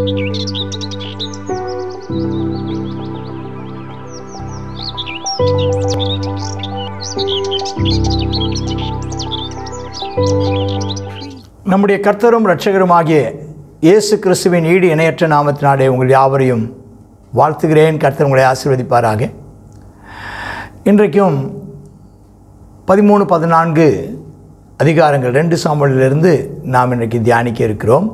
நம்முடைய கர்த்தரும் இரட்சகருமாகிய இயேசு கிறிஸ்துவின் ஈடு இணையற்ற நாமத்தினாலே உங்கள் யாவரையும் வாழ்த்துகிறேன் கர்த்தர் உங்களை ஆசீர்வதிப்பாராக இன்றைக்கும் பதிமூணு பதினான்கு அதிகாரங்கள் ரெண்டு சாம்பலிலிருந்து நாம் இன்றைக்கு தியானிக்க இருக்கிறோம்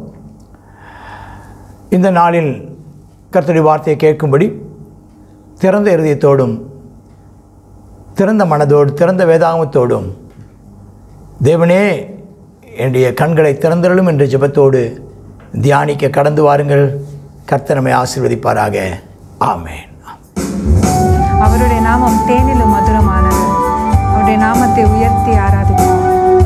இந்த நாளில் கர்த்தருடைய வார்த்தையை கேட்கும்படி திறந்த இருதயத்தோடும் திறந்த மனதோடு திறந்த வேதாகமத்தோடும் தேவனே என்னுடைய கண்களை திறந்தருளும் என்ற ஜெபத்தோடு தியானிக்க கடந்து வாருங்கள் கர்த்தர் நம்மை ஆசீர்வதிப்பாராக ஆமென் அவருடைய நாமம் தேனிலும் மதுரமானது அவருடைய நாமத்தை உயர்த்தி ஆராதிப்போம்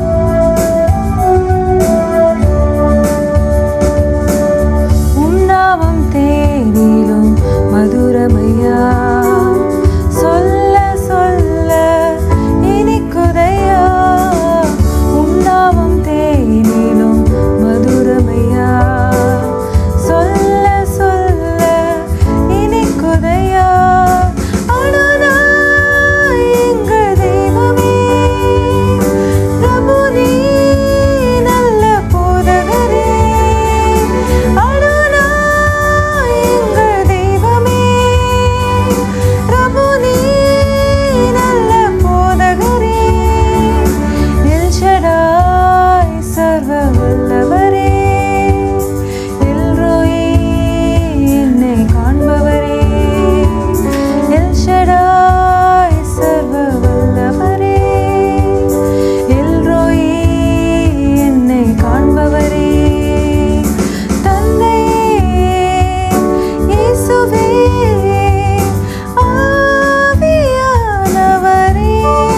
உம் நாமம் தேனிலும் மதுரமையா சொல்ல சொல்ல இனிக்குதையா உம் நாமம் தேனிலும் மதுரமையா சொல்ல சொல்ல இனிக்குதையா அடனாய் எங்கள் தெய்வமே பிரபு நீ நல்ல போதகரே அடனாய் எங்கள் தெய்வமே பிரபு நீ நல்ல போதகரே எல் ஷடாய் சர்வ வல்லவரே எல்ரோயி என்னை காண்பவரே எல் ஷடாய் சர்வ வல்லவரே எல்ரோயி என்னை காண்பவரே தந்தையே இயேசுவே ஆவியானவரே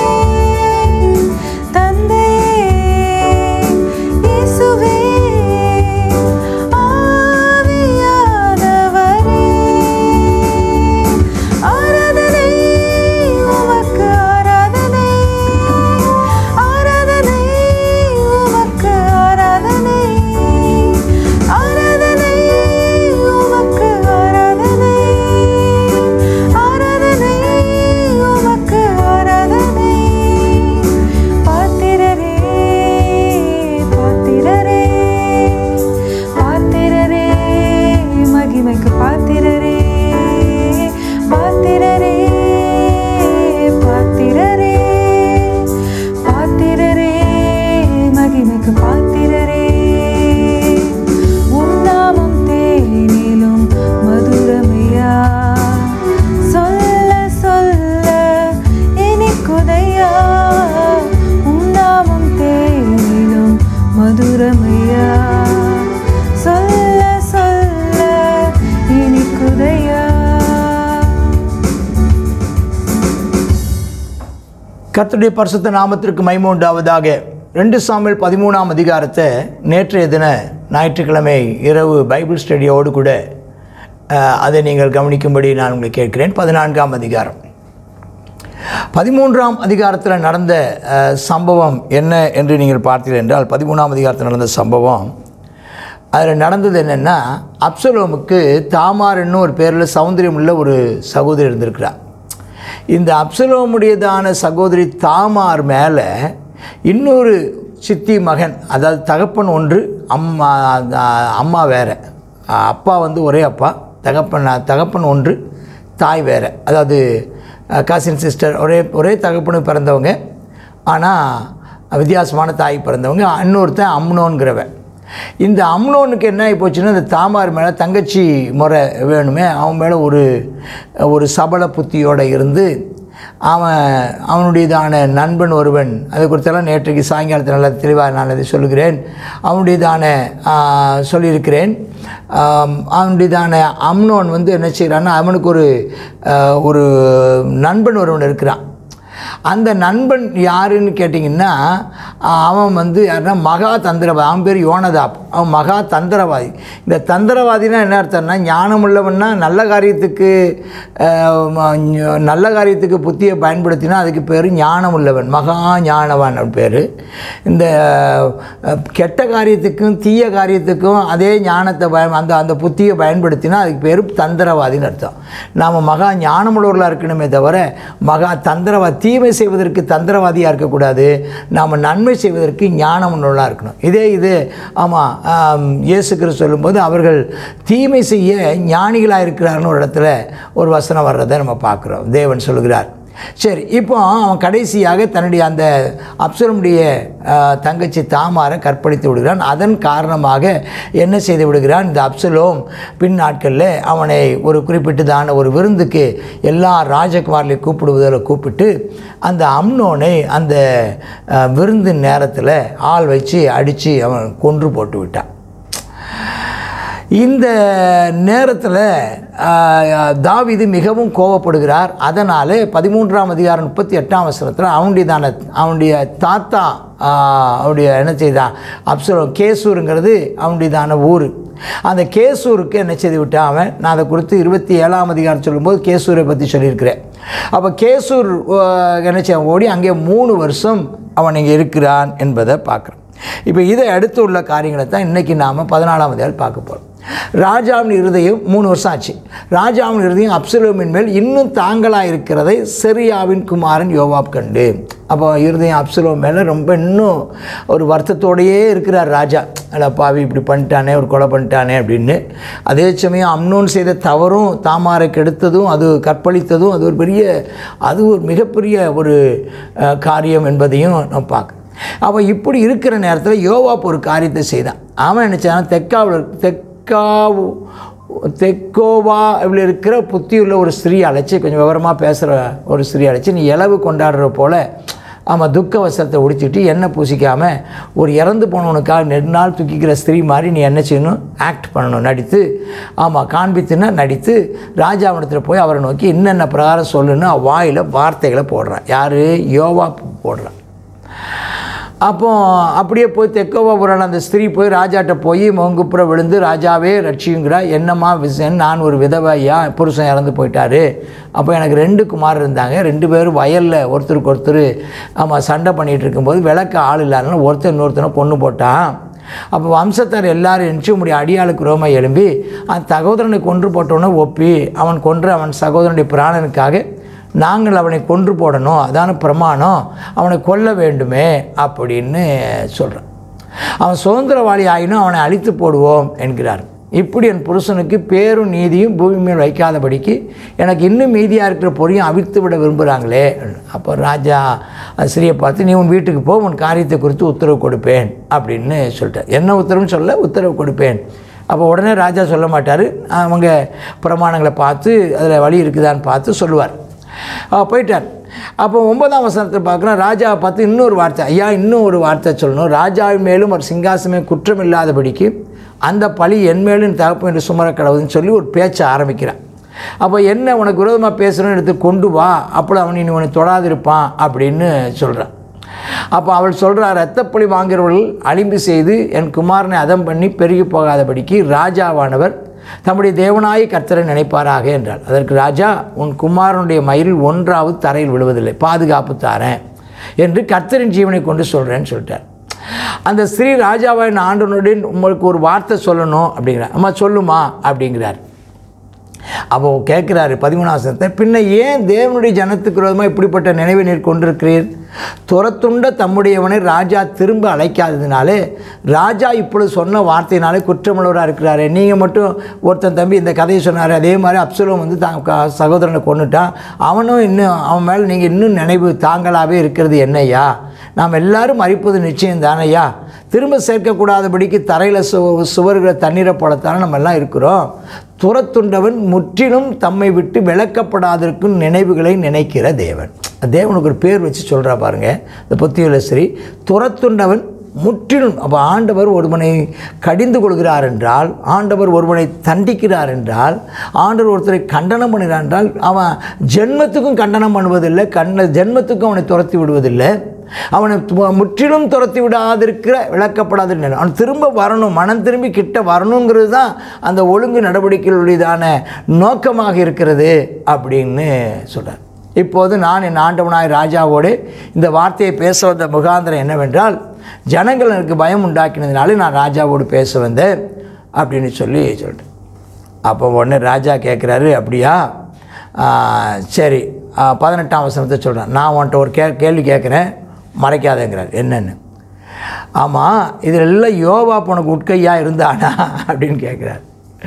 தந்தையே இயேசுவே ஆவியானவரே ஆராதனை உமக்கு ஆராதனை ஆராதனை உமக்கு ஆராதனை ஆராதனை உமக்கு ஆராதனை ஆராதனை உமக்கு ஆராதனை பாத்திரரே பாத்திரரே பாத்திரரே மகிமைக்கு பாத்திரரே பாத்திரரே பாத்திரரே பாத்திரரே மகிமைக்கு பாத்திரரே உம் நாமம் தேனிலும் மதுரமையா சொல்ல சொல்ல இனிக்குதையா உம் நாமம் தேனிலும் மதுரமையா சொல்ல சொல்ல இனிக்குதையா கர்த்தருடைய பரிசுத்த நாமத்திற்கு மைமை உண்டாவதாக ரெண்டு சாமியல் பதிமூணாம் அதிகாரத்தை நேற்றைய தின ஞாயிற்றுக்கிழமை இரவு பைபிள் ஸ்டடியோடு கூட அஹ், அதை நீங்கள் கவனிக்கும்படி நான் உங்களை கேட்கிறேன் பதினான்காம் அதிகாரம் பதிமூன்றாம் அதிகாரத்தில் நடந்த அஹ், சம்பவம் என்ன என்று நீங்கள் பார்த்தீர்கள் என்றால் பதிமூணாம் அதிகாரத்தில் நடந்த சம்பவம் அதில் நடந்தது என்னென்னா அப்சலோமுக்கு தாமார்னு ஒரு பேரில் சௌந்தரியம் உள்ள ஒரு சகோதரி இருந்திருக்கிறார் இந்த அப்சலோமுடையதான சகோதரி தாமார் மேலே இன்னொரு சித்தி மகன் அதாவது தகப்பன் ஒன்று அம்மா அஹ், அம்மா வேறு அப்பா வந்து ஒரே அப்பா தகப்பன் தகப்பன் ஒன்று தாய் வேறு அதாவது கசின் சிஸ்டர் ஒரே ஒரே தகப்பனுக்கு பிறந்தவங்க ஆனால் வித்தியாசமான தாய் பிறந்தவங்க இன்னொருத்தன் அம்னோன்கிறவன் இந்த அம்னோனுக்கு என்ன ஆகி போச்சுன்னா இந்த தாமார் மேலே தங்கச்சி முறை வேணுமே அவன் மேலே ஒரு ஒரு சபல புத்தியோடு இருந்து அவன் அவனுடையதான நண்பன் ஒருவன் அதை குறித்தெல்லாம் நேற்றைக்கு சாயங்காலத்தில் நல்லா தெளிவாக நான் அதை சொல்லுகிறேன் அவனுடையதான ஆ, சொல்லியிருக்கிறேன் ஆம், அவனுடையதான அம்னோன் வந்து என்ன செய்கிறான்னா அவனுக்கு ஒரு ஆ, ஒரு நண்பன் ஒருவன் இருக்கிறான் அந்த நண்பன் யாருன்னு கேட்டிங்கன்னா அவன் வந்து யாருன்னா மகா தந்திரவாதி அவன் பேர் யோனதாப் அவன் மகா தந்திரவாதி இந்த தந்திரவாதினா என்ன அர்த்தம்னா ஞானம் உள்ளவன்னா நல்ல காரியத்துக்கு அஹ், ம- நல்ல காரியத்துக்கு புத்தியை பயன்படுத்தினா அதுக்கு பேர் ஞானம் உள்ளவன் மகா ஞானவான் பேர் இந்த அஹ், கெட்ட காரியத்துக்கும் தீய காரியத்துக்கும் அதே ஞானத்தை பய அந்த அந்த புத்தியை பயன்படுத்தினா அதுக்கு பேர் தந்திரவாதின்னு அர்த்தம் நாம் மகா ஞானமுள்ளவர்களாக இருக்கணுமே தவிர மகா தந்திரவா தீமை செய்வதற்கு தந்திரவாதியாக இருக்கக்கூடாது நாம் நன்மை செய்வதற்கு ஞானம் உள்ளவர்களாக இருக்கணும் இதே இது ஆமாம் இயேசு கிறிஸ்து சொல்லும்போது அவர்கள் தீமை செய்ய ஞானிகளாக இருக்கிறார்னு ஒரு இடத்துல ஒரு வசனம் வர்றதை நம்ம பார்க்குறோம் தேவன் சொல்லுகிறார் சரி இப்போ அவன் கடைசியாக தன்னுடைய அந்த அப்சரமுடைய அஹ், தங்கச்சி தாமாரை கற்பழித்து விடுகிறான் அதன் காரணமாக என்ன செய்து விடுகிறான் இந்த அப்சலோம் பின் நாட்களில் அவனை ஒரு குறிப்பிட்டதான ஒரு விருந்துக்கு எல்லா ராஜகுமாரிலையும் கூப்பிடுவதில் கூப்பிட்டு அந்த அம்னோனை அந்த அஹ், விருந்து நேரத்தில் ஆள் வச்சு அடித்து அவன் கொன்று போட்டு விட்டான் இந்த நேரத்தில் தாவீது மிகவும் கோவப்படுகிறார் அதனால் பதிமூன்றாம் அதிகாரம் முப்பத்தி எட்டாம் வசனத்தில் அவனுடையதான அவனுடைய தாத்தா ஆஹ், அவனுடைய என்ன செய்தான் அப்சரம் கேசூருங்கிறது அவனுடையதான ஊர் அந்த கேசூருக்கு என்ன செய்து விட்டான் அவன் நான் அதை குறித்து இருபத்தி ஏழாம் அதிகாரம் சொல்லும்போது கேசூரை பற்றி சொல்லியிருக்கிறேன் அப்போ கேசூர் ஆஹ், என்ன செய்ய ஓடி அங்கே மூணு வருஷம் அவன் இங்கே இருக்கிறான் என்பதை பார்க்குறோம் இப்போ இதை அடுத்து உள்ள காரியங்களை தான் இன்றைக்கி நாம் பதினாலாம் அதிகாரம் பார்க்க போகிறோம் ராஜாவின் இருதயம் மூணு வருஷம் ஆச்சு ராஜாவின் இருதயம் அப்சலோமின் மேல் இன்னும் தாங்களாக இருக்கிறதை செரியாவின் குமாரன் யோவாப் கண்டு அப்போ இருதயம் அப்சலோம் மேலே ரொம்ப இன்னும் ஒரு வருத்தத்தோடையே இருக்கிறார் ராஜா அட பாவி இப்படி பண்ணிட்டானே ஒரு கொலை பண்ணிட்டானே அப்படின்னு அதே சமயம் அம்னோன் செய்த தவறும் தாமாரை கெடுத்ததும் அது கற்பழித்ததும் அது ஒரு பெரிய அது ஒரு மிகப்பெரிய ஒரு அஹ், காரியம் என்பதையும் நம்ம பார்க்க அவன் இப்படி இருக்கிற நேரத்தில் யோவாப் ஒரு காரியத்தை செய்தான் அவன் நினச்சான் தெக்காவில் தெக்காவு தெக்கோவா இப்படி இருக்கிற புத்தியுள்ள ஒரு ஸ்திரீ அழைச்சி கொஞ்சம் விவரமாக பேசுகிற ஒரு ஸ்திரீ அழைச்சி நீ இலவு கொண்டாடுற போல் ஆமாம் துக்க வஸ்திரத்தை உடிச்சிட்டு எண்ணெய் பூசிக்காமல் ஒரு இறந்து போனவனுக்காக நெடு நாள் தூக்கிக்கிற ஸ்திரீ மாதிரி நீ என்ன செய்யணும் ஆக்ட் பண்ணணும் நடித்து ஆமாம் காண்பித்துன்னா நடித்து ராஜாவிடத்தில் போய் அவரை நோக்கி என்னென்ன பிரகாரம் சொல்லுன்னு வாயில் வார்த்தைகளை போடுறான் யார் யோவா போடுறான் அப்போ அப்படியே போய் தெக்கோபாபுரான அந்த ஸ்திரீ போய் ராஜாட்ட போய் முகங்குப்புற விழுந்து ராஜாவே ரட்சியுங்கிறா என்னம்மா விஷயம் நான் ஒரு விதவையா புருஷன் இறந்து போயிட்டாரு அப்போ எனக்கு ரெண்டு குமார் இருந்தாங்க ரெண்டு பேரும் வயலில் ஒருத்தருக்கு ஒருத்தர் ஆமாம் சண்டை பண்ணிகிட்டு இருக்கும்போது விளக்க ஆள் இல்லாதனால ஒருத்தர் இன்னொருத்தனை கொன்று போட்டான் அப்போ வம்சத்தார் எல்லாரும் எரிச்சு முடிய அடியாளுக்கு ரோமை எழும்பி அந்த சகோதரனை கொன்று போட்டோன்னே ஒப்பி அவன் கொன்று அவன் சகோதரனுடைய பிராணனுக்காக நாங்கள் அவனை கொன்று போடணும் அதான பிரமாணம் அவனை கொல்ல வேண்டுமே அப்படின்னு சொல்கிறான் அவன் சுதந்திரவாளி ஆயினும் அவனை அழித்து போடுவோம் என்கிறார் இப்படி என் புருஷனுக்கு பேரும் நீதியும் பூமி மேல் வைக்காதபடிக்கு எனக்கு இன்னும் மீதியாக இருக்கிற பொறியும் அவிழ்த்து விட விரும்புகிறாங்களே அப்போ ராஜா ஸ்ரீயை பார்த்து நீ உன் வீட்டுக்கு போ உன் காரியத்தை குறித்து உத்தரவு கொடுப்பேன் அப்படின்னு சொல்லிட்டார் என்ன உத்தரவுன்னு சொல்ல உத்தரவு கொடுப்பேன் அப்போ உடனே ராஜா சொல்ல மாட்டார் அவங்க பிரமாணங்களை பார்த்து அதில் வழி இருக்குதான்னு பார்த்து சொல்லுவார் அவர் போயிட்டார் அப்போ ஒன்பதாம் வசனத்தை பார்க்குறோம் ராஜாவை பார்த்து இன்னொரு வார்த்தை ஐயா இன்னும் ஒரு வார்த்தை சொல்லணும் ராஜாவின் மேலும் ஒரு சிங்காசமே குற்றம் இல்லாதபடிக்கு அந்த பழி என் மேலும் தகப்பு என்று சுமர கடவுதுன்னு சொல்லி ஒரு பேச்சை ஆரம்பிக்கிறான் அப்போ என்ன உனக்கு விரோதமாக பேசுகிறோன்னு எடுத்து கொண்டு வா அப்போ அவன் இனி உன்னை தொடாதிருப்பான் அப்படின்னு சொல்கிறான் அப்போ அவள் சொல்கிறா ரத்தப்பழி வாங்குறவர்கள் அலிம்பு செய்து என் குமாரனை அதம் பண்ணி பெருகி போகாதபடிக்கு ராஜாவானவர் தம்முடைய தேவனாய் கர்த்தரை நினைப்பாராக என்றார் அதற்கு ராஜா உன் குமாரனுடைய மயிரில் ஒன்றாவது தரையில் விழுவதில்லை பாதுகாப்பு தாரேன் என்று கர்த்தரின் ஜீவனை கொண்டு சொல்கிறேன்னு சொல்லிட்டார் அந்த ஸ்ரீ ராஜாவாயின் ஆண்டனுடன் உங்களுக்கு ஒரு வார்த்தை சொல்லணும் அப்படிங்கிறார் அம்மா சொல்லுமா அப்படிங்கிறார் அப்போ கேட்குறாரு பதிமூணாசனத்தை பின்ன ஏன் தேவனுடைய ஜனத்துக்கு விரோதமாக இப்படிப்பட்ட நினைவை நீர் கொண்டிருக்கிறீர் துரத்துண்ட தம்முடையவனை ராஜா திரும்ப அழைக்காததுனாலே ராஜா இப்பொழுது சொன்ன வார்த்தையினாலே குற்றமுள்ளவராக இருக்கிறாரு நீங்கள் மட்டும் ஒருத்தன் தம்பி இந்த கதையை சொன்னார் அதே மாதிரி அப்சலோம் வந்து தான் க- சகோதரனை கொண்டுட்டான் அவனும் இன்னும் அவன் மேலே நீங்கள் இன்னும் நினைவு தாங்களாகவே இருக்கிறது என்னையா நாம் எல்லாரும் மறிப்பது நிச்சயம் தானையா திரும்ப சேர்க்கக்கூடாதபடிக்கு தரையில் சு சுவர்களை தண்ணீரை போடத்தானே நம்ம எல்லாம் இருக்கிறோம் துரத்துண்டவன் முற்றிலும் தம்மை விட்டு விளக்கப்படாதிருக்கும் நினைவுகளை நினைக்கிற தேவன் தேவனுக்கு ஒரு பேர் வச்சு சொல்கிறா பாருங்க இந்த புத்தியுள்ள ஸ்ரீ துரத்துண்டவன் முற்றிலும் அப்போ ஆண்டவர் ஒருவனை கடிந்து கொள்கிறார் என்றால் ஆண்டவர் ஒருவனை தண்டிக்கிறார் என்றால் ஆண்டவர் ஒருத்தரை கண்டனம் பண்ணுகிறார் என்றால் அவன் ஜென்மத்துக்கும் கண்டனம் பண்ணுவதில்லை கண்ண ஜென்மத்துக்கும் அவனை துரத்தி விடுவதில்லை அவனை து- முற்றிலும் துரத்தி விடாதிருக்கிற விளக்கப்படாத நிலை அவன் திரும்ப வரணும் மனம் திரும்பி கிட்ட வரணுங்கிறது தான் அந்த ஒழுங்கு நடவடிக்கைகளுடையதான நோக்கமாக இருக்கிறது அப்படின்னு சொல்கிறார் இப்போது நான் என் ஆண்டவனாய் ராஜாவோடு இந்த வார்த்தையை பேச வந்த முகாந்திரம் என்னவென்றால் ஜனங்கள் எனக்கு பயம் உண்டாக்கினதுனால நான் ராஜாவோடு பேச வந்தேன் அப்படின்னு சொல்லி சொல்லிட்டேன் அப்போ உடனே ராஜா கேட்குறாரு அப்படியா ஆ, சரி ஆ, பதினெட்டாம் வசனத்தை சொல்கிறேன் நான் உன்கிட்ட ஒரு கே கேள்வி கேட்குறேன் மறைக்காதேங்கிறார் என்னன்னு ஆமாம் இதில் எல்லாம் யோவா உனக்கு உட்கையாக இருந்தானா அப்படின்னு கேட்குறாரு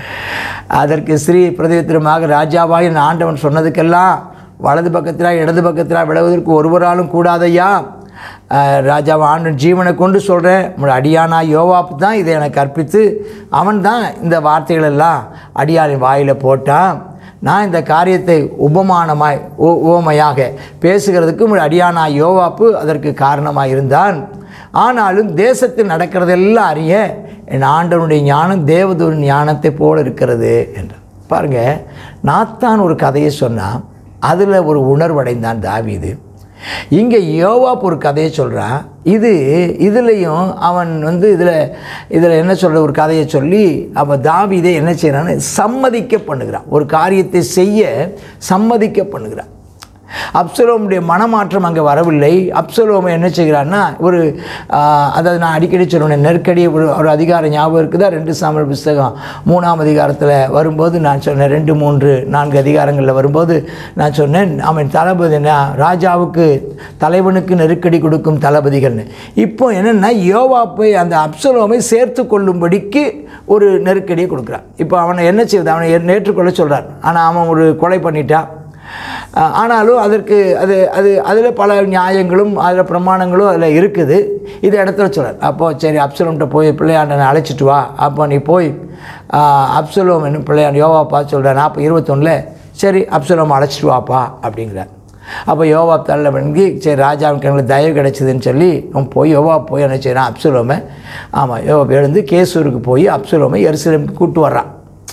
அதற்கு ஸ்ரீ பிரதித்திரமாக ராஜாவாய் என் ஆண்டவன் சொன்னதுக்கெல்லாம் வலது பக்கத்தில் இடது பக்கத்தில் விளைவதற்கு ஒருவராலும் கூடாதையா அஹ், ராஜாவை ஆண்டு ஜீவனை கொண்டு சொல்கிறேன் உங்களோட அடியானா யோவாப்பு தான் இதை எனக்கு கற்பித்து அவன் தான் இந்த வார்த்தைகள் எல்லாம் அடியாரின் வாயில் போட்டான் நான் இந்த காரியத்தை உபமானமாய் உ- உவமையாக பேசுகிறதுக்கு உங்களுடைய அடியானா யோவாப்பு அதற்கு காரணமாக இருந்தான் ஆனாலும் தேசத்தில் நடக்கிறதெல்லாம் அறிய என் ஆண்டவனுடைய ஞானம் தேவதூரின் ஞானத்தை போல இருக்கிறது என்றார் பாருங்க நாத்தான் ஒரு கதையை சொன்னான் அதில் ஒரு உணர்வடைந்தான் தாவீது இங்கே யோவாப் ஒரு கதையை சொல்கிறான் இது இதுலேயும் அவன் வந்து இதில் இதில் என்ன சொல்கிற ஒரு கதையை சொல்லி அவன் தாவீதை என்ன செய்கிறான்னு சம்மதிக்க பண்ணுகிறான் ஒரு காரியத்தை செய்ய சம்மதிக்க பண்ணுகிறான் அப்சலோமுடைய மனமாற்றம் அங்கே வரவில்லை அப்சலோம் என்ன செய்கிறான்னா ஒரு ஆஹ், அதாவது நான் அடிக்கடி சொல்லுவேன் நெருக்கடி ஒரு ஒரு அதிகாரம் ஞாபகம் இருக்குதா ரெண்டு சாமல் புஸ்தகம் மூணாம் அதிகாரத்தில் வரும்போது நான் சொன்னேன் ரெண்டு மூன்று நான்கு அதிகாரங்களில் வரும்போது நான் சொன்னேன் அவன் தளபதி நான் ராஜாவுக்கு தலைவனுக்கு நெருக்கடி கொடுக்கும் தளபதிகள்னு இப்போ என்னென்னா யோவாப்பை அந்த அப்சலோமை சேர்த்து கொள்ளும்படிக்கு ஒரு நெருக்கடியை கொடுக்குறான் இப்போ அவனை என்ன செய்வது அவனை ஏ- ஏற்றுக்கொள்ள சொல்கிறான் ஆனால் அவன் ஒரு கொலை பண்ணிட்டான் அஹ் ஆனாலும் அதற்கு அது அது அதில் பல நியாயங்களும் அதில் பிரமாணங்களும் அதில் இருக்குது இது இடத்துல சொல்கிறார் அப்போது சரி அப்சலோம்கிட்ட போய் பிள்ளையாண்டனை அழைச்சிட்டு வா அப்போ நீ போய் அஹ், அப்சலோம் என்ன பிள்ளையாண்ட யோவா பார்த்து சொல்கிறார் நாற்பது இருபத்தொன்னில் சரி அப்சலோம் அழைச்சிட்டு வாப்பா அப்படிங்கிறார் அப்போ யோவா தள்ள வணங்கி சரி ராஜாவுக்கு எங்களுக்கு தயவு கிடைச்சதுன்னு சொல்லி அவன் போய் யோவா போய் என்ன செய்கிறான் அப்சலோமை ஆமாம் யோவா எழுந்து கேசூருக்கு போய் அப்சலோமை எருசலேமுக்கு கூட்டு வர்றான்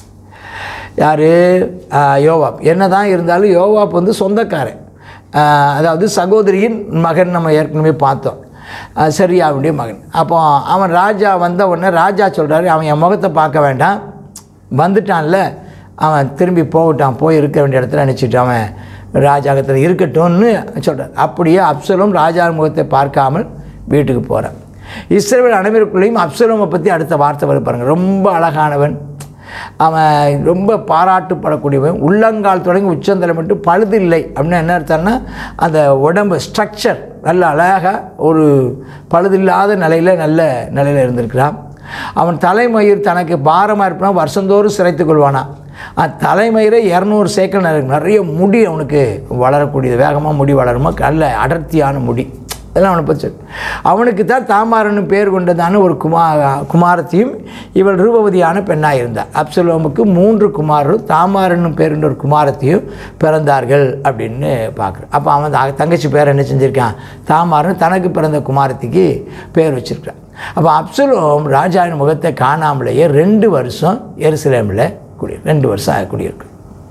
யார் யோவாப் என்ன தான் இருந்தாலும் யோவாப் வந்து சொந்தக்காரன் ஆஹ் அதாவது சகோதரியின் மகன் நம்ம ஏற்கனவே பார்த்தோம் ஆஹ் சரியாவுடைய மகன் அப்போ அவன் ராஜா வந்த உடனே ராஜா சொல்கிறாரு அவன் என் முகத்தை பார்க்க வேண்டாம் வந்துட்டான்ல அவன் திரும்பி போகட்டான் போய் இருக்க வேண்டிய இடத்துல நினச்சிட்டு அவன் ராஜாகத்தில் இருக்கட்டும்னு சொல்கிறார் அப்படியே அப்சலும் ராஜா முகத்தை பார்க்காமல் வீட்டுக்கு போகிறான் இஸ்ரேல் அனைவருக்குள்ளேயும் அப்சலோமை பற்றி அடுத்த வார்த்தை வரும் பாருங்க ரொம்ப அழகானவன் அவன் ரொம்ப பாராட்டுப்படக்கூடியவன் உள்ளங்கால் தொடங்கி உச்சந்தலை மட்டும் பழுது இல்லை அப்படின்னு என்ன அர்த்தம்னா அந்த உடம்பு ஸ்ட்ரக்சர் நல்ல அழகாக ஒரு பழுதில்லாத நிலையில் நல்ல நிலையில் இருந்திருக்கிறான் அவன் தலைமயிர் தனக்கு பாரமாக இருப்பான் வருஷந்தோறும் சிரைத்துக் கொள்வானான் அந்த தலைமயிரை இரநூறு சேக்கல் நிறைய நிறைய முடி அவனுக்கு வளரக்கூடியது வேகமாக முடி வளருமா நல்ல அடர்த்தியான முடி இதெல்லாம் அவனை பற்றி சொல்லு. அவனுக்கு தான் தாமாரன்னு பேர் கொண்டதான ஒரு குமா குமாரத்தையும் இவள் ரூபவதியான பெண்ணாக இருந்தார் அப்சலோமுக்கு மூன்று குமாரரும் தாமாரன்னு பேர் கொண்ட ஒரு குமாரத்தையும் பிறந்தார்கள் அப்படின்னு பார்க்குறோம் அப்போ அவன் த- தங்கச்சி பேர் என்ன செஞ்சுருக்கான் தாமாரன் தனக்கு பிறந்த குமாரத்திக்கு பேர் வச்சிருக்கான் அப்போ அப்சலோம் ராஜாவின் முகத்தை காணாமலேயே ரெண்டு வருஷம் எருசலேமில் குடி ரெண்டு வருஷம் குடியிருக்கு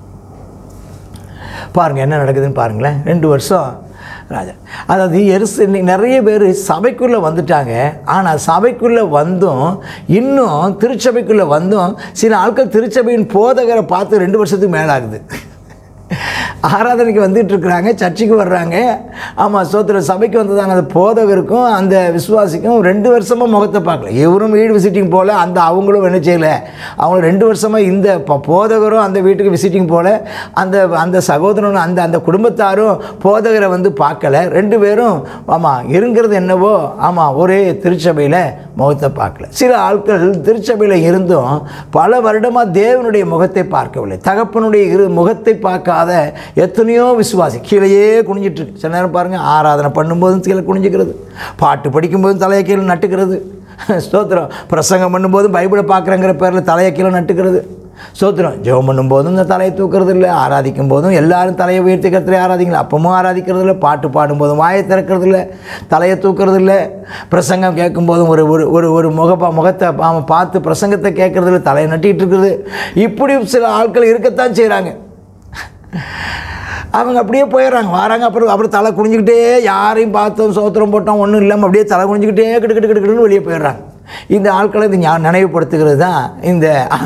பாருங்கள் என்ன நடக்குதுன்னு பாருங்களேன் ரெண்டு வருஷம் ராஜா அதாவது எரிசு இன்னைக்கு நிறைய பேர் சபைக்குள்ளே வந்துட்டாங்க ஆனால் சபைக்குள்ளே வந்தும் இன்னும் திருச்சபைக்குள்ளே வந்தும் சில ஆட்கள் திருச்சபையின் போதகரை பார்த்து ரெண்டு வருஷத்துக்கு மேலே ஆகுது ஆராதனைக்கு வந்துட்டு இருக்கிறாங்க சர்ச்சுக்கு வர்றாங்க ஆமாம் சோத்திர சபைக்கு வந்ததான அந்த போதகருக்கும் அந்த விசுவாசிக்கும் ரெண்டு வருஷமாக முகத்தை பார்க்கல இவரும் வீடு விசிட்டிங் போகல அந்த அவங்களும் என்ன செய்யலை அவங்க ரெண்டு வருஷமாக இந்த ப- போதகரும் அந்த வீட்டுக்கு விசிட்டிங் போகல அந்த அந்த சகோதரனும் அந்த அந்த குடும்பத்தாரும் போதகரை வந்து பார்க்கல ரெண்டு பேரும் ஆமாம் இருங்கிறது என்னவோ ஆமாம் ஒரே திருச்சபையில் முகத்தை பார்க்கல சில ஆட்கள் திருச்சபையில் இருந்தும் பல வருடமாக தேவனுடைய முகத்தை பார்க்கவில்லை தகப்பனுடைய இரு முகத்தை பார்க்காத எத்தனையோ விசுவாசி கீழேயே குனிஞ்சிட்டு இருக்கு சில நேரம் பாருங்கள் ஆராதனை பண்ணும்போதும் கீழே குனிஞ்சிக்கிறது பாட்டு படிக்கும்போதும் தலையை கீழே நட்டுக்கிறது ஸ்தோத்திரம் பிரசங்கம் பண்ணும்போது பைபிளை பார்க்குறங்கிற பேரில் தலையை கீழே நட்டுக்கிறது சோத்திரம் ஜெபம் பண்ணும்போதும் இந்த தலையை தூக்குறது இல்லை ஆராதிக்கும் போதும் எல்லாரும் தலையை உயர்த்தி கத்திரை ஆராதிக்கல அப்பமும் ஆராதிக்கிறது இல்லை பாட்டு பாடும்போதும் வாயை திறக்கிறது இல்லை தலையை தூக்குறது இல்லை பிரசங்கம் கேட்கும்போதும் ஒரு ஒரு ஒரு ஒரு முகப்பா முகத்தை அவன் பார்த்து பிரசங்கத்தை கேட்கறது இல்லை தலையை நட்டிகிட்டு இருக்குது இப்படி சில ஆட்கள் இருக்கத்தான் செய்கிறாங்க அவங்க அப்படியே போயிடுறாங்க வராங்க அப்புறம் அப்புறம் தலை குனிஞ்சிக்கிட்டே யாரையும் பார்த்தோம் சோத்திரம் போட்டோம் ஒன்றும் இல்லாமல் அப்படியே தலை குனிஞ்சிக்கிட்டே கிட்டு கிட்டு கிட்டு கிட்டுன்னு வெளியே போயிடுறாங்க இந்த ஆட்களை இது ஞா- நினைவுபடுத்துகிறது தான் இந்த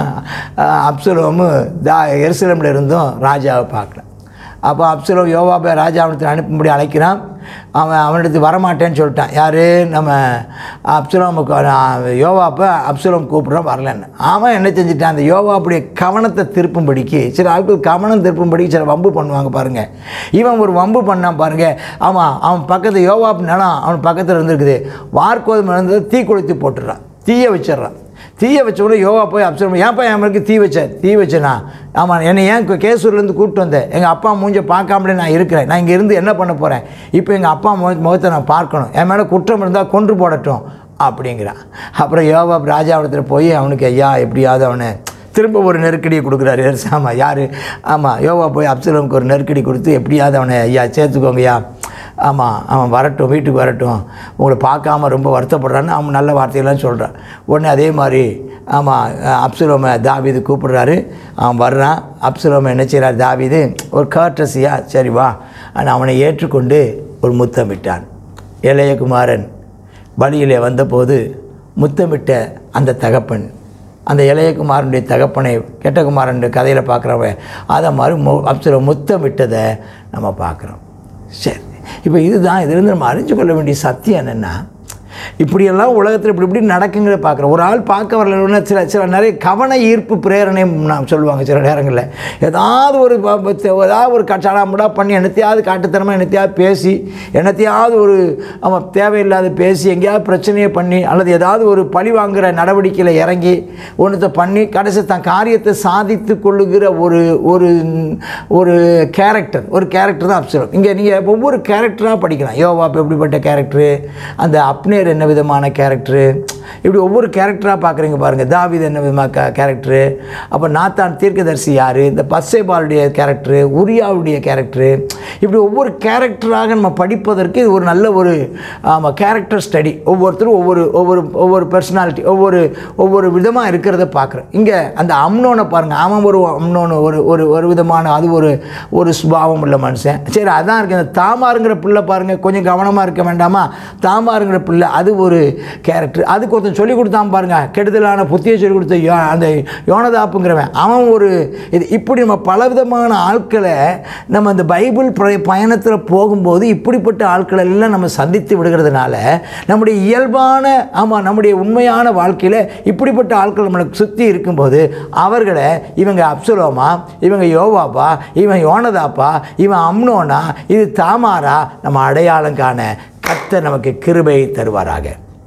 அப்சலோமு தா எருசலேமில் இருந்தும் ராஜாவை பார்க்கல அப்போ அப்சலோம் யோவாபை ராஜாவனத்தில் அனுப்பும்படி அழைக்கிறான் அவன் அவனிடத்து வரமாட்டேன்னு சொல்லிட்டான் யார் நம்ம அப்சலோமுக்கு யோவாப்பை அப்சலோம் கூப்பிட்றோம் வரலன்னு அவன் என்ன செஞ்சிட்டான் அந்த யோவாப்புடைய கவனத்தை திருப்பும்படிக்கு சில ஆட்கள் கவனம் திருப்பும்படிக்கு சில வம்பு பண்ணுவாங்க பாருங்கள் இவன் ஒரு வம்பு பண்ணான் பாருங்கள் அவன் அவன் பக்கத்து யோவாப் நிலம் அவன் பக்கத்தில் இருந்திருக்குது வார்கோதுமை இருந்தது தீ கொளுத்தி போட்டுடுறான் தீயை வச்சிடுறான் தீயை வச்ச உடனே யோகா போய் அப்சர்வ் ஏன்ப்பா என் மேலுக்கு தீ வச்ச தீ வச்சேனா ஆமாம் என்னை ஏன் கு- கேசூர்லேருந்து கூப்பிட்டு வந்தேன் எங்கள் அப்பா மூஞ்ச பார்க்காமலே நான் இருக்கிறேன் நான் இங்கே இருந்து என்ன பண்ண போகிறேன் இப்போ எங்கள் அப்பா முக முகத்தை நான் பார்க்கணும் என் மேலே குற்றம் இருந்தால் கொன்று போடட்டும் அப்படிங்கிறான் அப்புறம் யோகா ராஜாவிடத்தில் போய் அவனுக்கு ஐயா எப்படியாவது அவனை திரும்ப ஒரு நெருக்கடியை கொடுக்குறாரு ஆமாம் யார் ஆமாம் யோகா போய் அப்சலமுக்கு ஒரு நெருக்கடி கொடுத்து எப்படியாவது அவனை ஐயா சேர்த்துக்கோங்கய்யா ஆமாம் அவன் வரட்டும் வீட்டுக்கு வரட்டும் உங்களை பார்க்காம ரொம்ப வருத்தப்படுறான்னு அவன் நல்ல வார்த்தையெல்லாம் சொல்கிறான் உடனே அதே மாதிரி ஆமாம் அப்சுலோமை தாவீது கூப்பிடுறாரு அவன் வர்றான் அப்சுலோமை என்ன செய்கிறார் தாவீது ஒரு கர்டஸியா சரி வா ஆனால் அவனை ஏற்றுக்கொண்டு ஒரு முத்தமிட்டான் இளையகுமாரன் பலியிலே வந்தபோது முத்தமிட்ட அந்த தகப்பன் அந்த இளையகுமாரனுடைய தகப்பனை கெட்டகுமாரனுடைய கதையில் பார்க்குறவன் அதை மாதிரி மு அப்சுலம் முத்தமிட்டதை நம்ம பார்க்குறோம் சரி இப்போ இதுதான் இதிலிருந்து நம்ம அறிஞ்சு கொள்ள வேண்டிய சத்தியம் என்னென்னா இப்படியெல்லாம் உலகத்தில் இப்படி இப்படி நடக்குங்கிறத பார்க்குறோம் ஒரு ஆள் பார்க்க வரலன்னா சில சில நிறைய கவன ஈர்ப்பு பிரேரணை நான் சொல்லுவாங்க சில நேரங்களில் ஏதாவது ஒரு ப- ப- ஏதாவது ஒரு கச்சாடாமுடா பண்ணி என்னத்தையாவது காட்டுத்தனமாக என்னத்தையாவது பேசி என்னத்தையாவது ஒரு அவன் தேவையில்லாத பேசி எங்கேயாவது பிரச்சனையை பண்ணி அல்லது ஏதாவது ஒரு பழி வாங்குகிற நடவடிக்கையில் இறங்கி ஒன்றத்தை பண்ணி கடைசி தன் காரியத்தை சாதித்து கொள்ளுகிற ஒரு ஒரு ஒரு கேரக்டர் ஒரு கேரக்டர் தான் அப்சரம் இங்கே நீங்கள் ஒவ்வொரு கேரக்டராக படிக்கலாம் யோவாப் எப்படிப்பட்ட கேரக்டரு அந்த அப்னேர் என்ன விதமான கேரக்டரு இப்படி ஒவ்வொரு கேரக்டராக பார்க்குறீங்க பாருங்கள் தாவீது என்ன விதமாக கேரக்டரு அப்போ நாத்தான் தீர்க்கதரிசி யார் இந்த பஸ்ஸேபாலுடைய கேரக்டரு உரியாவுடைய கேரக்டரு இப்படி ஒவ்வொரு கேரக்டராக நம்ம படிப்பதற்கு இது ஒரு நல்ல ஒரு ஆமாம் கேரக்டர் ஸ்டடி ஒவ்வொருத்தரும் ஒவ்வொரு ஒவ்வொரு ஒவ்வொரு பர்சனாலிட்டி ஒவ்வொரு ஒவ்வொரு விதமாக இருக்கிறத பார்க்குறோம் இங்கே அந்த அம்னோனை பாருங்கள் அவன் ஒரு அம்னோன்னு ஒரு ஒரு ஒரு விதமான அது ஒரு ஒரு சுபாவம் உள்ள மனுஷன் சரி அதான் இருக்குது இந்த தாமாருங்கிற பிள்ளை பாருங்கள் கொஞ்சம் கவனமாக இருக்க வேண்டாமா தாமாருங்கிற பிள்ளை அது ஒரு கேரக்டர் அதுக்கு ஒருத்தன் சொல்லி கொடுத்தான் பாருங்க கெடுதலான புத்தியை சொல்லி கொடுத்த யோ அந்த யோனதாப்புங்கிறவன் அவன் ஒரு இது இப்படி நம்ம பலவிதமான ஆட்களை நம்ம அந்த பைபிள் பிர- பயணத்தில் போகும்போது இப்படிப்பட்ட ஆட்களை எல்லாம் நம்ம சந்தித்து விடுகிறதுனால நம்முடைய இயல்பான ஆமாம் நம்முடைய உண்மையான வாழ்க்கையில் இப்படிப்பட்ட ஆட்கள் நம்மளுக்கு சுற்றி இருக்கும்போது அவர்களை இவங்க அப்சலோமா இவங்க யோவாப்பா இவன் யோனதாப்பா இவன் அம்னோனா இது தாமாரா நம்ம அடையாளம் காண கர்த்தர் நமக்கு கிருபை தருவாராக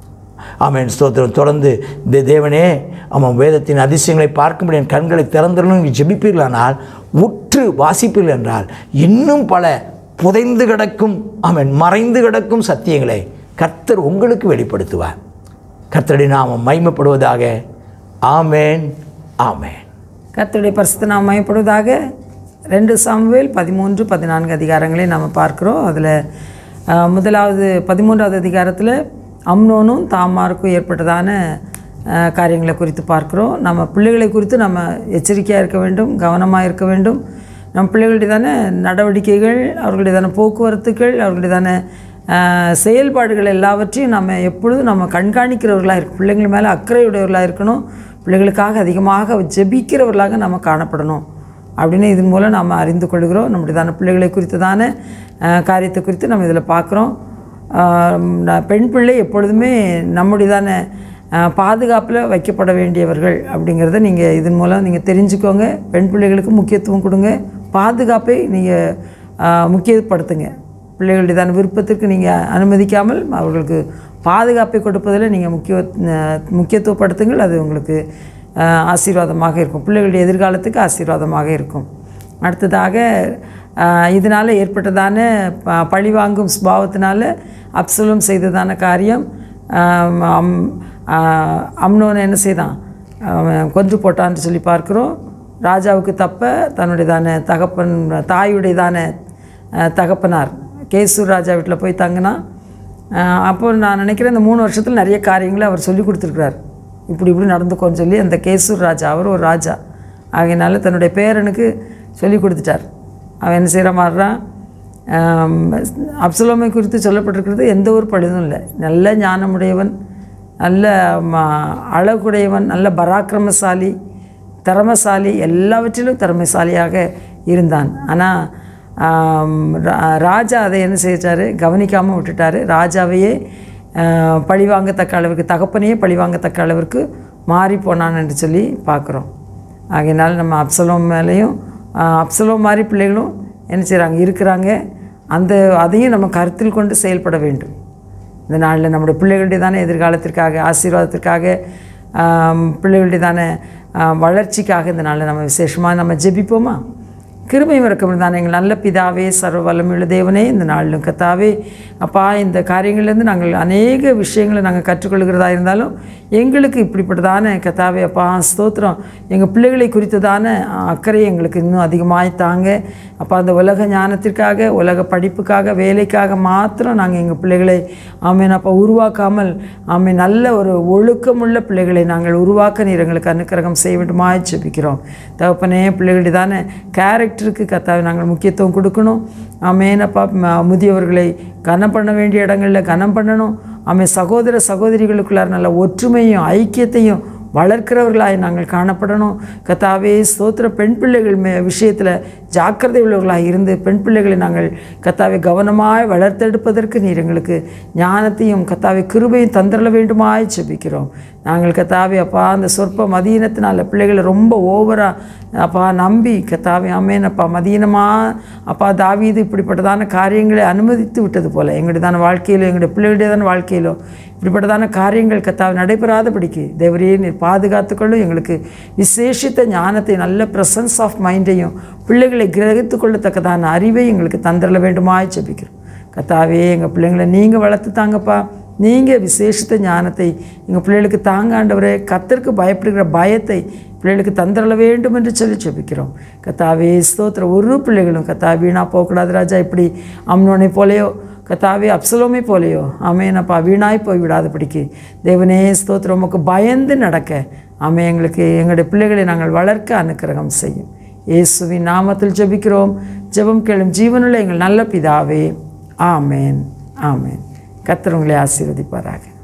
ஆமென் ஸ்தோத்திரம் தொடர்ந்து இந்த தேவனே அவன் வேதத்தின் அதிசயங்களை பார்க்கும்படி என் கண்களை திறந்துடணும் நீங்கள் ஜெபிப்பீர்களானால் உற்று வாசிப்பீர்கள் என்றால் இன்னும் பல புதைந்து கிடக்கும் அவன் மறைந்து கிடக்கும் சத்தியங்களை கர்த்தர் உங்களுக்கு வெளிப்படுத்துவார் கர்த்தருடைய நாமம் மைமைப்படுவதாக ஆமேன் ஆமேன் கர்த்தருடைய பரிசுத்த நாம் மயப்படுவதாக ரெண்டு சாமுவேல் பதிமூன்று பதினான்கு அதிகாரங்களை நாம் பார்க்குறோம் அதில் முதலாவது பதிமூன்றாவது அதிகாரத்தில் அம்னோனும் தாமாருக்கும் ஏற்பட்டதான அஹ், காரியங்களை குறித்து பார்க்குறோம் நம்ம பிள்ளைகளை குறித்து நம்ம எச்சரிக்கையாக இருக்க வேண்டும் கவனமாக இருக்க வேண்டும் நம் பிள்ளைகளுடையதான நடவடிக்கைகள் அவர்களுடையதான போக்குவரத்துகள் அவர்களுடையதான அஹ், செயல்பாடுகள் எல்லாவற்றையும் நம்ம எப்பொழுதும் நம்ம கண்காணிக்கிறவர்களாக இருக்கும் பிள்ளைங்கள் மேலே அக்கறையுடையவர்களாக இருக்கணும் பிள்ளைகளுக்காக அதிகமாக ஜெபிக்கிறவர்களாக நம்ம காணப்படணும் அப்படின்னு இதன் மூலம் நாம் அறிந்து கொள்கிறோம் நம்முடையதான பிள்ளைகளை குறித்ததான அஹ், காரியத்தை குறித்து நம்ம இதில் பார்க்குறோம் பெண் பிள்ளை எப்பொழுதுமே நம்முடையதான பாதுகாப்பில் வைக்கப்பட வேண்டியவர்கள் அப்படிங்கிறத நீங்கள் இதன் மூலம் நீங்கள் தெரிஞ்சுக்கோங்க பெண் பிள்ளைகளுக்கு முக்கியத்துவம் கொடுங்க பாதுகாப்பை நீங்கள் முக்கியப்படுத்துங்க பிள்ளைகளுடையதான விருப்பத்திற்கு நீங்கள் அனுமதிக்காமல் அவர்களுக்கு பாதுகாப்பை கொடுப்பதில் நீங்கள் முக்கிய அஹ், முக்கியத்துவப்படுத்துங்கள் அது உங்களுக்கு அஹ், ஆசீர்வாதமாக இருக்கும் பிள்ளைகளுடைய எதிர்காலத்துக்கு ஆசீர்வாதமாக இருக்கும் அடுத்ததாக அஹ், இதனால் ஏற்பட்டதான ப- பழிவாங்கும் சுபாவத்தினால அப்சலம் செய்ததான காரியம் ஆம், அம் அஹ், அம்னோனை என்ன செய்தான் அவன் கொன்று போட்டான்னு சொல்லி பார்க்குறோம் ராஜாவுக்கு தப்ப தன்னுடையதான தகப்பன் தாயுடையதான அஹ், தகப்பனார் கேசூர் ராஜா வீட்டில் போய் தங்கினா அஹ், அப்போ நான் நினைக்கிறேன் இந்த மூணு வருஷத்தில் நிறைய காரியங்களை அவர் சொல்லி கொடுத்துருக்கிறார் இப்படி இப்படி நடந்துக்கோன்னு சொல்லி அந்த கேசூர் ராஜா அவர் ஒரு ராஜா ஆகையினால தன்னுடைய பேரனுக்கு சொல்லி கொடுத்துட்டார் அவன் என்ன செய்கிற மாதிரிறான் அப்சலோமை குறித்து சொல்லப்பட்டிருக்கிறது எந்த ஒரு பழுதும் இல்லை நல்ல ஞானமுடையவன் நல்ல ம, அழகுடையவன் நல்ல பராக்கிரமசாலி திறமசாலி எல்லாவற்றிலும் திறமைசாலியாக இருந்தான் ஆனால் ராஜா அதை என்ன செஞ்சார் கவனிக்காமல் விட்டுட்டார் ராஜாவையே ஆஹ், பழிவாங்கத்தக்க அளவுக்கு தகப்பனையே பழிவாங்கத்தக்க அளவிற்கு மாறி போனான் என்று சொல்லி பார்க்குறோம் ஆகையினால் நம்ம அப்சலோம் மேலேயும் ஆஹ், அப்சலோம் மாதிரி பிள்ளைகளும் என்ன செய்கிறாங்க இருக்கிறாங்க அந்த அதையும் நம்ம கருத்தில் கொண்டு செயல்பட வேண்டும் இந்த நாளில் நம்முடைய பிள்ளைகளுடைய தானே எதிர்காலத்திற்காக ஆசீர்வாதத்திற்காக ஆம், பிள்ளைகளுடைய தானே ஆம், வளர்ச்சிக்காக இந்த நாளில் நம்ம விசேஷமாக நம்ம ஜெபிப்போமா கிருபை இறக்கம் தானே எங்கள் நல்ல பிதாவே சர்வ வல்லமையுள்ள தேவனே இந்த நாளிலும் கத்தாவே அப்பா இந்த காரியங்கள்லேருந்து நாங்கள் அநேக விஷயங்களை நாங்கள் கற்றுக்கொள்கிறதா இருந்தாலும் எங்களுக்கு இப்படிப்பட்டதான கத்தாவே அப்பா ஸ்தோத்திரம் எங்கள் பிள்ளைகளை குறித்ததான அக்கறை எங்களுக்கு இன்னும் அதிகமாய் தாங்க அப்பா அந்த உலக ஞானத்திற்காக உலக படிப்புக்காக வேலைக்காக மாத்திரம் நாங்கள் எங்கள் பிள்ளைகளை ஆமேன் அப்பா உருவாக்காமல் ஆமே நல்ல ஒரு ஒழுக்கமுள்ள பிள்ளைகளை நாங்கள் உருவாக்க நீர் எங்களுக்கு அனுக்கிரகம் செய்ய வேண்டுமாய் ஜெபிக்கிறோம் தகப்பனே பிள்ளைகளுடைய தானே கேரக்டருக்கு கத்தாவை நாங்கள் முக்கியத்துவம் கொடுக்கணும் ஆமேனப்பா ம- முதியவர்களை கனம் பண்ண வேண்டிய இடங்களில் கனம் பண்ணணும் ஆமே சகோதர சகோதரிகளுக்குள்ளார நல்ல ஒற்றுமையும் ஐக்கியத்தையும் வளர்க்கிறவர்களாய் நாங்கள் காணப்படணும் கத்தாவே ஸ்தோத்திர பெண் பிள்ளைகள் மே விஷயத்தில் ஜாக்கிரதை உள்ளவர்களாக இருந்து பெண் பிள்ளைகளை நாங்கள் கத்தாவை கவனமாய் வளர்த்தெடுப்பதற்கு நீர் எங்களுக்கு ஞானத்தையும் கத்தாவை கிருபையும் தந்திரல வேண்டுமாய் ஜெபிக்கிறோம் நாங்கள் கத்தாவே அப்பா அந்த சொற்ப மதீனத்தினால பிள்ளைகளை ரொம்ப ஓவராக அப்பா நம்பி கத்தாவே அமேன் அப்பா மதீனமாக அப்பா தாவீது இப்படிப்பட்டதான காரியங்களை அனுமதித்து விட்டது போல எங்களுடையதான வாழ்க்கையிலோ எங்களுடைய பிள்ளைகளுடையதான வாழ்க்கையிலோ இப்படிப்பட்டதான காரியங்கள் கத்தாவை நடைபெறாதபடிக்கு தேவரையே நீர் பாதுகாத்துக்கொள்ளும் எங்களுக்கு விசேஷித்த ஞானத்தை நல்ல ப்ரெசன்ஸ் ஆஃப் மைண்டையும் பிள்ளைகளை கிரகித்து கொள்ளத்தக்கதான அறிவை எங்களுக்கு தந்திரல வேண்டுமாய் ஜெபிக்கிறோம் கத்தாவே எங்கள் பிள்ளைங்களை நீங்கள் வளர்த்து தாங்கப்பா நீங்கள் விசேஷித்த ஞானத்தை எங்கள் பிள்ளைகளுக்கு தாங்க ஆண்டவரே கத்தருக்கு பயப்படுகிற பயத்தை பிள்ளைகளுக்கு தந்திரல வேண்டும் என்று சொல்லி ஜெபிக்கிறோம் கத்தாவே ஸ்தோத்திர ஒரு பிள்ளைகளும் கத்தா வீணாக போகக்கூடாது ராஜா இப்படி அம்னோனை போலையோ கத்தாவே அப்சலோமை போலையோ ஆமேனப்பா வீணாய் போய் விடாதபடிக்கு தேவனே ஸ்தோத்திரம் உமக்கு பயந்து நடக்க ஆமே எங்களுக்கு எங்களுடைய பிள்ளைகளை நாங்கள் வளர்க்க அனுக்கிரகம் செய்யும் இயேசுவின் நாமத்தில் ஜெபிக்கிறோம் ஜெபம் கேளும் ஜீவனுள்ள எங்கள் நல்ல பிதாவே ஆமேன் ஆமேன் கர்த்தர் உங்களை ஆசீர்வதிப்பாராக